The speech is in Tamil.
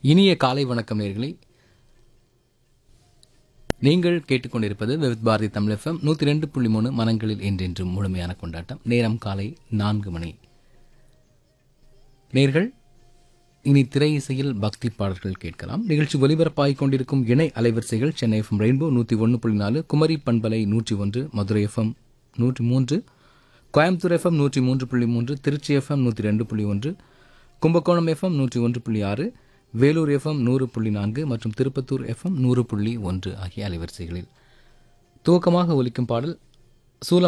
இனிய காலை வணக்கம் நேர்களே நீங்கள் கேட்டுக்கொண்டிருப்பது விவித் பாரதி தமிழ் எஃப்எம் நூற்றி ரெண்டு புள்ளி மூணு மனங்களில் என்றென்றும் முழுமையான கொண்டாட்டம் நேரம் காலை நான்கு மணி நேர்கள் இனி திரை இசையில் பக்தி பாடல்கள் கேட்கலாம் நிகழ்ச்சி ஒலிபரப்பாகிக் கொண்டிருக்கும் இணை அலைவரிசைகள் சென்னை எஃப்எம் ரெயின்போ நூற்றி ஒன்று புள்ளி நாலு குமரி பண்பலை நூற்றி ஒன்று மதுரை எஃப்எம் நூற்றி மூன்று கோயம்புத்தூர் எஃப்எம் நூற்றி மூன்று புள்ளி மூன்று திருச்சி எஃப்எம் நூற்றி ரெண்டு புள்ளி ஒன்று கும்பகோணம் எஃப்எம் நூற்றி ஒன்று புள்ளி ஆறு வேலூர் எஃப்எம் நூறு புள்ளி நான்கு மற்றும் திருப்பத்தூர் எஃப்எம் நூறு புள்ளி ஒன்று ஆகிய அலைவரிசைகளில் துவக்கமாக ஒலிக்கும் பாடல் சூலம்